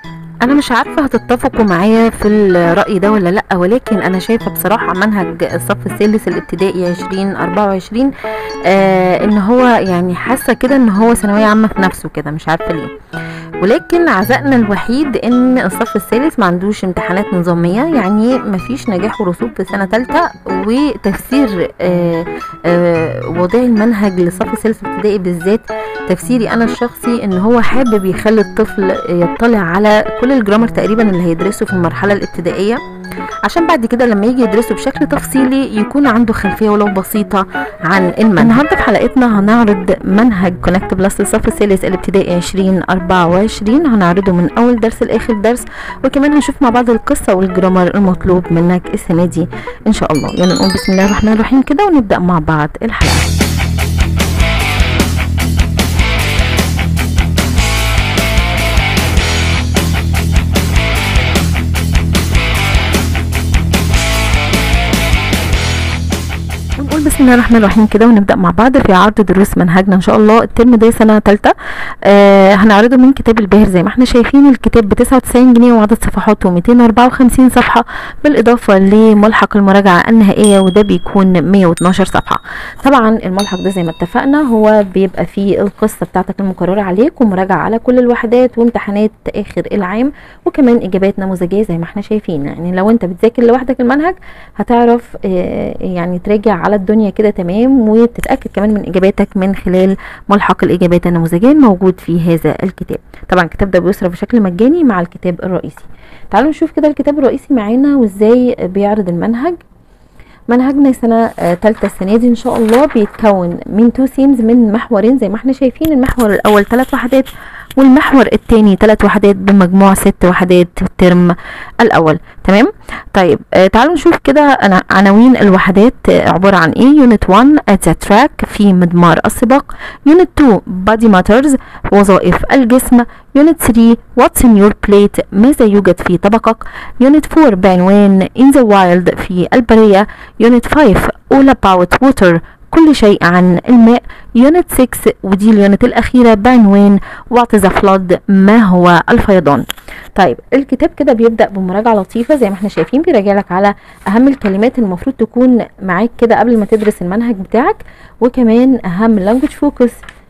انا مش عارفه هتتفقوا معايا في الراي ده ولا لا ولكن انا شايفه بصراحه منهج الصف الثالث الابتدائي 2024 آه ان هو يعني حاسه كده ان هو ثانويه عامه في نفسه كده مش عارفه ليه ولكن عزائنا الوحيد ان الصف الثالث ما عندوش امتحانات نظاميه يعني ما فيش نجاح ورسوب في سنه ثالثه وتفسير آه آه وضع المنهج للصف الثالث الابتدائي بالذات تفسيري انا الشخصي ان هو حابب يخلي الطفل يطلع على كل الجرامر تقريبا اللي هيدرسه في المرحله الابتدائيه عشان بعد كده لما يجي يدرسه بشكل تفصيلي يكون عنده خلفيه ولو بسيطه عن المنهج النهارده في حلقتنا هنعرض منهج كونكت بلس الصف الثالث الابتدائي 2024 هنعرضه من اول درس لاخر درس وكمان هنشوف مع بعض القصه والجرامر المطلوب منك السنه دي ان شاء الله يلا نقول بسم الله الرحمن الرحيم كده ونبدا مع بعض الحلقه ونقول بسم الله الرحمن الرحيم كده ونبدا مع بعض في عرض دروس منهجنا ان شاء الله الترم ده سنه ثالثه آه هنعرضه من كتاب الباهر زي ما احنا شايفين الكتاب ب 99 جنيه وعدد صفحاته 254 صفحه بالاضافه لملحق المراجعه النهائيه وده بيكون 112 صفحه طبعا الملحق ده زي ما اتفقنا هو بيبقى فيه القصه بتاعتك المكرره عليك ومراجعه على كل الوحدات وامتحانات اخر العام وكمان اجابات نموذجيه زي ما احنا شايفين يعني لو انت بتذاكر لوحدك المنهج هتعرف آه يعني تراجع على الدنيا كده تمام وتتاكد كمان من اجاباتك من خلال ملحق الاجابات النموذجيه الموجود في هذا الكتاب طبعا الكتاب ده بيصرف بشكل مجاني مع الكتاب الرئيسي تعالوا نشوف كده الكتاب الرئيسي معانا وازاي بيعرض المنهج منهجنا سنة تالتة السنة دي إن شاء الله بيتكون من تو سيمز من محورين زي ما احنا شايفين المحور الأول ثلاث وحدات والمحور الثاني ثلاث وحدات بمجموع ست وحدات في الترم الأول تمام طيب آه تعالوا نشوف كده عناوين الوحدات آه عبارة عن ايه يونت 1 at the track في مضمار السباق يونت 2 body matters وظائف الجسم يونت 3 what's in your plate ماذا يوجد في طبقك يونت 4 بعنوان in the wild في البرية يونت 5 all about water كل شيء عن الماء يونت 6 ودي اليونت الأخيرة بعنوان وات ذا فلود ما هو الفيضان طيب الكتاب كده بيبدأ بمراجعة لطيفة زي ما احنا شايفين بيراجع لك على أهم الكلمات المفروض تكون معاك كده قبل ما تدرس المنهج بتاعك وكمان أهم لانجوج فوكس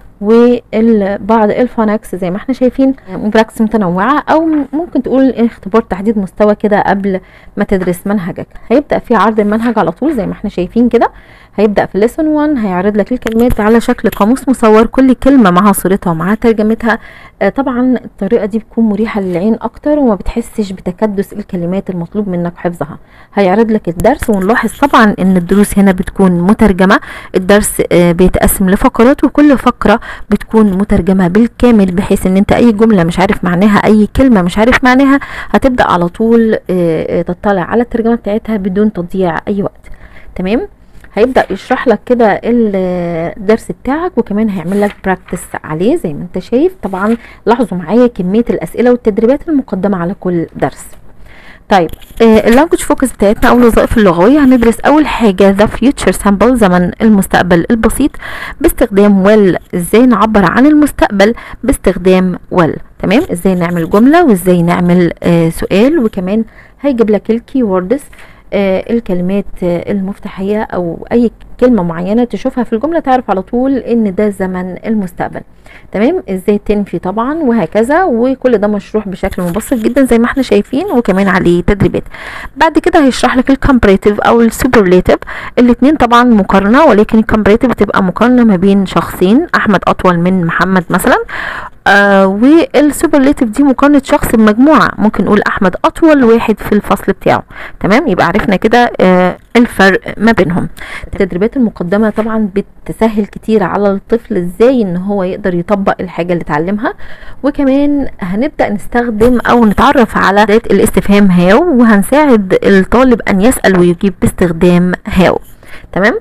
وبعض الفونكس زي ما احنا شايفين براكتس متنوعة او ممكن تقول اختبار تحديد مستوى كده قبل ما تدرس منهجك هيبدأ في عرض المنهج على طول زي ما احنا شايفين كده هيبدأ في ليسون 1 هيعرض لك الكلمات على شكل قاموس مصور كل كلمة معها صورتها ومعها ترجمتها آه طبعا الطريقة دي بتكون مريحة للعين اكتر وما بتحسش بتكدس الكلمات المطلوب منك حفظها هيعرض لك الدرس ونلاحظ طبعا ان الدروس هنا بتكون مترجمة الدرس آه بيتقسم لفقرات وكل فقرة بتكون مترجمة بالكامل بحيث ان انت اي جملة مش عارف معناها اي كلمة مش عارف معناها هتبدأ على طول آه تطلع على الترجمة بتاعتها بدون تضييع اي وقت تمام هيبدا يشرح لك كده الدرس بتاعك وكمان هيعمل لك براكتس عليه زي ما انت شايف طبعا لاحظوا معايا كميه الاسئله والتدريبات المقدمه على كل درس طيب آه اللانجوج فوكس بتاعتنا او الوظائف اللغويه هندرس اول حاجه ذا فيوتشر سامبل زمن المستقبل البسيط باستخدام ويل ازاي نعبر عن المستقبل باستخدام ويل تمام ازاي نعمل جمله وازاي نعمل آه سؤال وكمان هيجيب لك الكي ووردز آه الكلمات آه المفتاحية أو أي كلمة معينة تشوفها في الجملة تعرف على طول إن ده زمن المستقبل تمام ازاي تنفي طبعا وهكذا وكل ده مشروح بشكل مبسط جدا زي ما احنا شايفين وكمان عليه تدريبات بعد كده هيشرح لك الكمبريتيف او السوبرليتيف الاثنين طبعا مقارنه ولكن الكمبريتيف بتبقى مقارنه ما بين شخصين احمد اطول من محمد مثلا آه والسوبرليتيف دي مقارنه شخص بمجموعه ممكن نقول احمد اطول واحد في الفصل بتاعه تمام يبقى عرفنا كده آه الفرق ما بينهم التدريبات المقدمه طبعا بتسهل كتير على الطفل ازاي ان هو يقدر يطبق الحاجه اللي اتعلمها وكمان هنبدا نستخدم او نتعرف على ذات الاستفهام هاو وهنساعد الطالب ان يسال ويجيب باستخدام هاو تمام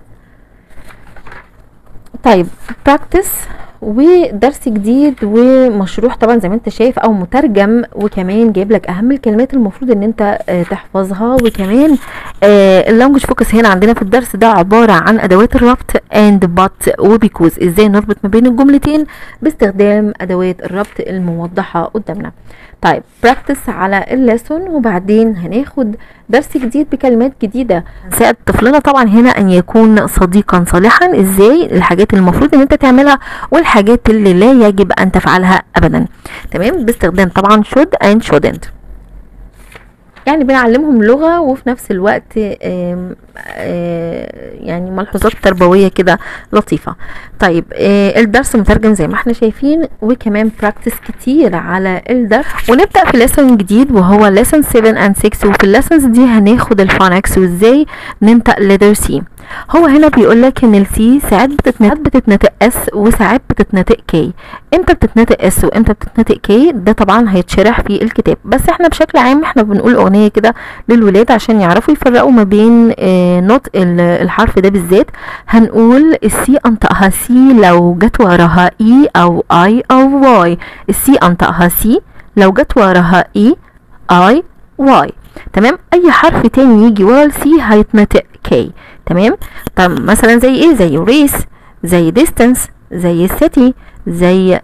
طيب براكتس ودرس جديد ومشروح طبعا زي ما انت شايف او مترجم وكمان جايب لك اهم الكلمات المفروض ان انت اه تحفظها وكمان اه اللانجوج فوكس هنا عندنا في الدرس ده عباره عن ادوات الربط اند بات وبيكوز ازاي نربط ما بين الجملتين باستخدام ادوات الربط الموضحه قدامنا طيب براكتس على الليسون وبعدين هناخد درس جديد بكلمات جديدة ساعد طفلنا طبعا هنا ان يكون صديقا صالحا ازاي الحاجات اللي المفروض ان انت تعملها والحاجات اللي لا يجب ان تفعلها ابدا تمام باستخدام طبعا should and shouldn't يعني بنعلمهم لغة وفي نفس الوقت آم، آه، يعني ملحوظات تربوية كده لطيفة طيب آه، الدرس مترجم زي ما احنا شايفين وكمان براكتس كتير على الدرس ونبدأ في ليسون جديد وهو ليسون 7 and 6 وفي الليسونز دي هناخد الفونكس وازاي ننطق letter C هو هنا بيقول لك ان السي ساعات بتتنطق بتتنطق اس وساعات بتتنطق كي امتى بتتنطق اس وامتى بتتنطق كي ده طبعا هيتشرح في الكتاب بس احنا بشكل عام احنا بنقول اغنيه كده للولاد عشان يعرفوا يفرقوا ما بين آه، نطق ال- الحرف ده بالذات هنقول السي انطقها سي لو جت وراها اي او اي او واي السي انطقها سي لو جت وراها اي اي واي تمام اي حرف تاني يجي ورا السي هيتنطق كي تمام طب مثلا زي ايه زي ريس زي ديستانس زي سيتي زي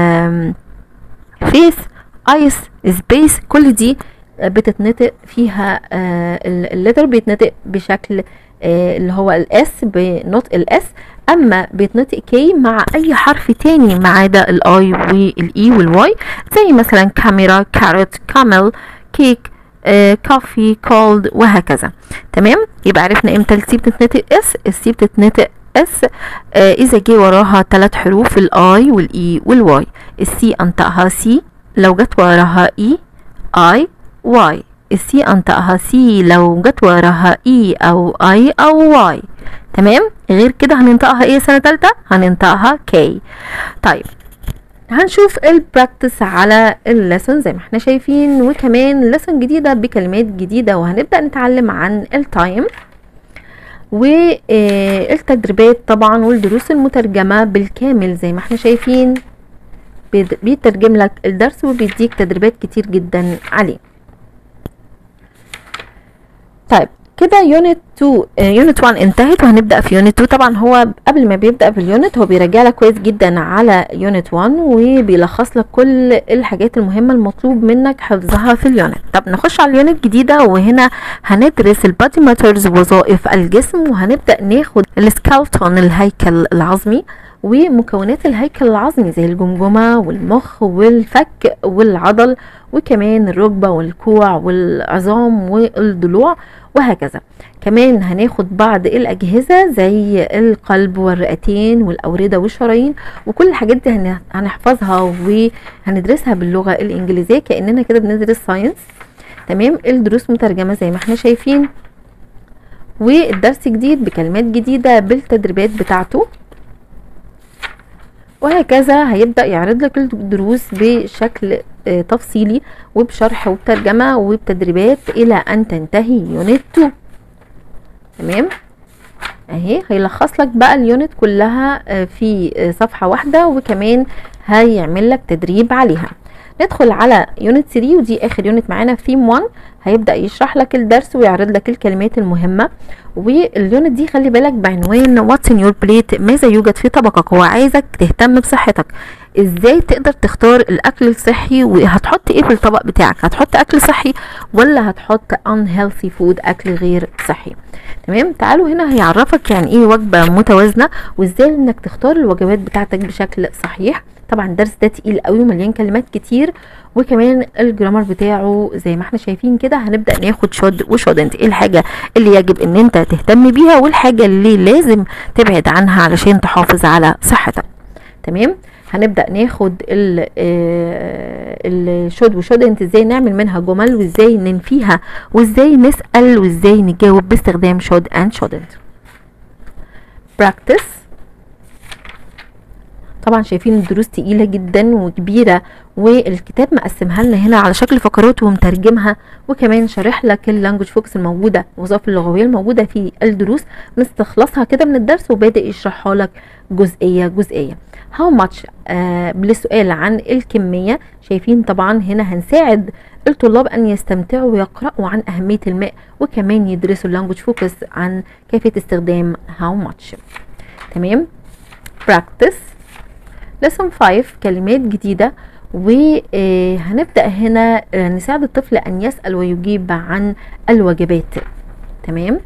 فيس ايس سبيس كل دي بتتنطق فيها اللتر بيتنطق بشكل آه، اللي هو الاس بنطق الاس اما بيتنطق كي مع اي حرف تاني ما عدا الاي والاي والواي زي مثلا كاميرا كاروت كامل كيك كافي كولد وهكذا تمام يبقى عرفنا امتى السي بتتنطق اس السي بتتنطق اس آه اذا جه وراها ثلاث حروف الاي والاي والواي السي انطقها سي لو جت وراها اي اي واي السي انطقها سي لو جت وراها اي او اي او واي تمام غير كده هننطقها ايه سنه ثالثه هننطقها كي طيب هنشوف البراكتس على الليسون زي ما احنا شايفين وكمان ليسون جديدة بكلمات جديدة وهنبدأ نتعلم عن التايم والتدريبات طبعا والدروس المترجمة بالكامل زي ما احنا شايفين بيد- بيترجم لك الدرس وبيديك تدريبات كتير جدا عليه طيب كده يونت 2 يونت 1 انتهت وهنبدا في يونت 2 طبعا هو قبل ما بيبدا في اليونت هو بيراجع لك كويس جدا على يونت 1 وبيلخص لك كل الحاجات المهمه المطلوب منك حفظها في اليونت طب نخش على اليونت الجديده وهنا هندرس البادي ماترز وظائف الجسم وهنبدا ناخد السكالتون الهيكل العظمي ومكونات الهيكل العظمي زي الجمجمة والمخ والفك والعضل وكمان الركبة والكوع والعظام والضلوع وهكذا كمان هناخد بعض الأجهزة زي القلب والرئتين والأوردة والشرايين وكل الحاجات دي هن- هنحفظها وهندرسها باللغة الإنجليزية كأننا كده بندرس ساينس تمام الدروس مترجمة زي ما احنا شايفين والدرس جديد بكلمات جديدة بالتدريبات بتاعته وهكذا هيبدأ يعرض لك الدروس بشكل آه، تفصيلي وبشرح وبترجمة وبتدريبات إلى أن تنتهي يونت 2 تمام اهي هيلخص لك بقى اليونت كلها آه، في آه، صفحة واحدة وكمان هيعمل لك تدريب عليها ندخل على يونت 3 ودي اخر يونت معانا في ثيم 1 هيبدأ يشرح لك الدرس ويعرض لك الكلمات المهمة واليونت دي خلي بالك بعنوان واتس ان يور بليت ماذا يوجد في طبقك هو عايزك تهتم بصحتك ازاي تقدر تختار الاكل الصحي وهتحط ايه في الطبق بتاعك هتحط اكل صحي ولا هتحط unhealthy food اكل غير صحي تمام تعالوا هنا هيعرفك يعني ايه وجبه متوازنه وازاي انك تختار الوجبات بتاعتك بشكل صحيح طبعا الدرس ده تقيل قوي ومليان كلمات كتير وكمان الجرامر بتاعه زي ما احنا شايفين كده هنبدا ناخد شود وشودنت ايه الحاجه اللي يجب ان انت تهتم بيها والحاجه اللي لازم تبعد عنها علشان تحافظ على صحتك تمام هنبدا ناخد ال الشود وشودنت ازاي نعمل منها جمل وازاي ننفيها وازاي نسال وازاي نجاوب باستخدام شود اند شودنت براكتس طبعا شايفين الدروس تقيله جدا وكبيره والكتاب مقسمها لنا هنا على شكل فقرات ومترجمها وكمان شارح لك اللانجوج فوكس الموجوده الوظائف اللغويه الموجوده في الدروس مستخلصها كده من الدرس وبادئ يشرحها لك جزئيه جزئيه هاو ماتش آه للسؤال عن الكميه شايفين طبعا هنا هنساعد الطلاب ان يستمتعوا ويقرأوا عن اهميه الماء وكمان يدرسوا اللانجوج فوكس عن كيفيه استخدام هاو ماتش تمام براكتس lesson 5 كلمات جديدة وهنبدأ هنا آه، نساعد الطفل أن يسأل ويجيب عن الوجبات تمام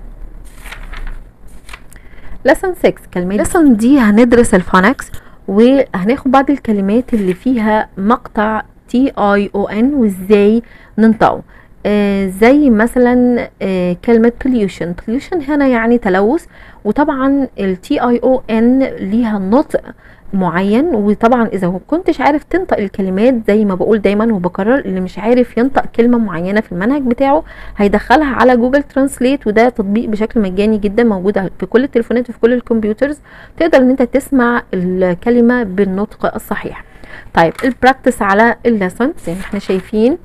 lesson 6 كلمات lesson دي هندرس الفونكس وهناخد بعض الكلمات اللي فيها مقطع تي اي او ان وازاي ننطقه آه زي مثلا آه كلمة pollution pollution هنا يعني تلوث وطبعا ال تي اي او ان ليها نطق معين وطبعا اذا ما كنتش عارف تنطق الكلمات زي ما بقول دايما وبكرر اللي مش عارف ينطق كلمه معينه في المنهج بتاعه هيدخلها على جوجل ترانسليت وده تطبيق بشكل مجاني جدا موجود في كل التليفونات وفي كل الكمبيوترز تقدر ان انت تسمع الكلمه بالنطق الصحيح طيب البراكتس على الليسون زي ما احنا شايفين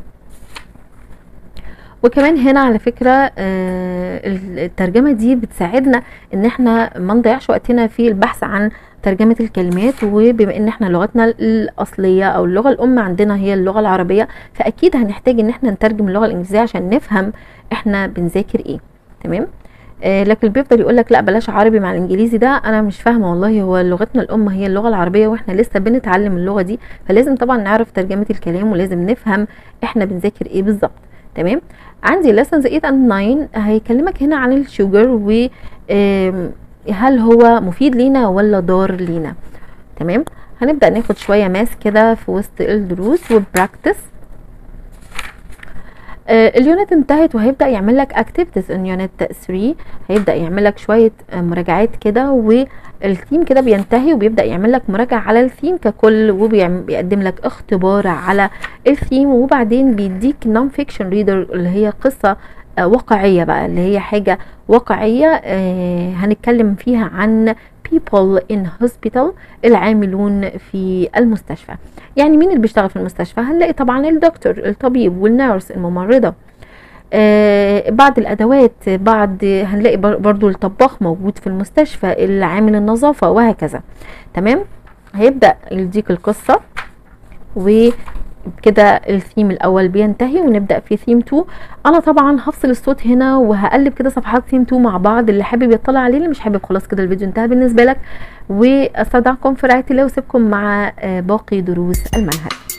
وكمان هنا على فكرة آه، الترجمة دي بتساعدنا ان احنا ما نضيعش وقتنا في البحث عن ترجمة الكلمات وبما ان احنا لغتنا الاصلية او اللغة الام عندنا هي اللغة العربية فاكيد هنحتاج ان احنا نترجم اللغة الانجليزية عشان نفهم احنا بنذاكر ايه تمام آه لكن بيفضل يقول لك لا بلاش عربي مع الانجليزي ده انا مش فاهمه والله هو لغتنا الام هي اللغه العربيه واحنا لسه بنتعلم اللغه دي فلازم طبعا نعرف ترجمه الكلام ولازم نفهم احنا بنذاكر ايه بالظبط تمام عندي lessons 8 and 9 هيكلمك هنا عن الشوجر و هل هو مفيد لينا ولا ضار لينا تمام هنبدأ ناخد شوية ماس كده في وسط الدروس وبراكتس آه اليونت انتهت وهيبدا يعمل لك اكتيفيتيز ان يونت 3 هيبدا يعمل لك شويه مراجعات كده والثيم كده بينتهي وبيبدا يعمل لك مراجعه على الثيم ككل وبيقدم لك اختبار على الثيم وبعدين بيديك نون فيكشن ريدر اللي هي قصه آه واقعيه بقى اللي هي حاجه واقعيه آه هنتكلم فيها عن people in hospital العاملون في المستشفى يعني مين اللي بيشتغل في المستشفى هنلاقي طبعا الدكتور الطبيب والنيرس الممرضة آه بعض الادوات بعد هنلاقي برضو الطباخ موجود في المستشفى العامل النظافة وهكذا تمام هيبدأ يديك القصة و كده الثيم الاول بينتهي ونبدا في ثيم 2 انا طبعا هفصل الصوت هنا وهقلب كده صفحات ثيم 2 مع بعض اللي حابب يطلع عليه اللي مش حابب خلاص كده الفيديو انتهى بالنسبه لك واستودعكم في رعايه الله واسيبكم مع باقي دروس المنهج